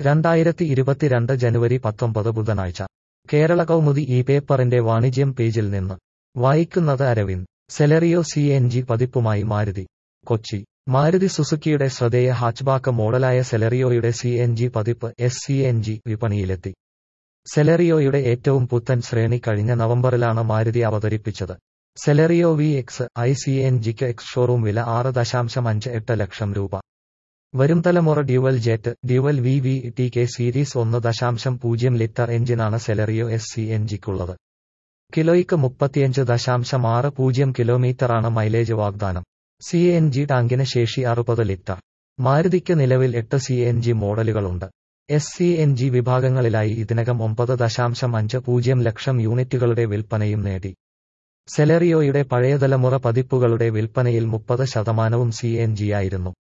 രണ്ടായിരത്തി ഇരുപത്തിരണ്ട് ജനുവരി പത്തൊമ്പത് ബുധനാഴ്ച കേരള കൗമുദി ഈ പേപ്പറിന്റെ വാണിജ്യം പേജിൽ നിന്ന് വായിക്കുന്നത് Aravind Celerio C N G പതിപ്പുമായി മാരുതി കൊച്ചി മാരുതി സുസുക്കിയുടെ ശ്രദ്ധേയ ഹാച്ച്ബാക്ക് മോഡലായ സെലറിയോയുടെ സി എൻ ജി പതിപ്പ് എസ് സി എൻ ജി വിപണിയിലെത്തി സെലറിയോയുടെ ഏറ്റവും പുത്തൻ ശ്രേണി കഴിഞ്ഞ നവംബറിലാണ് മാരുതി അവതരിപ്പിച്ചത് Celerio V X I C N ജിക്ക് എക്സ് ഷോറൂം വില ആറ് ദശാംശം അഞ്ച് എട്ട് ലക്ഷം രൂപ വരും തലമുറ dual jet dual V V T K series ഒന്ന് ദശാംശം പൂജ്യം ലിറ്റർ എഞ്ചിനാണ് സെലറിയോ എസ് സി എൻ ജിക്കുള്ളത് കിലോയ്ക്ക് മുപ്പത്തിയഞ്ച് ദശാംശം ആറ് പൂജ്യം കിലോമീറ്ററാണ് മൈലേജ് വാഗ്ദാനം സി എൻ ജി ടാങ്കിന് ശേഷി അറുപത് ലിറ്റർ മാരുതിക്ക് നിലവിൽ എട്ട് സി എൻ ജി മോഡലുകളുണ്ട് എസ് സി എൻ ജി വിഭാഗങ്ങളിലായി ഇതിനകം ഒമ്പത് ദശാംശം അഞ്ച് പൂജ്യം ലക്ഷം യൂണിറ്റുകളുടെ വിൽപ്പനയും നേടി സെലറിയോയുടെ പഴയ തലമുറ പതിപ്പുകളുടെ വിൽപ്പനയിൽ മുപ്പത് ശതമാനവും സി എൻ ജിയായിരുന്നു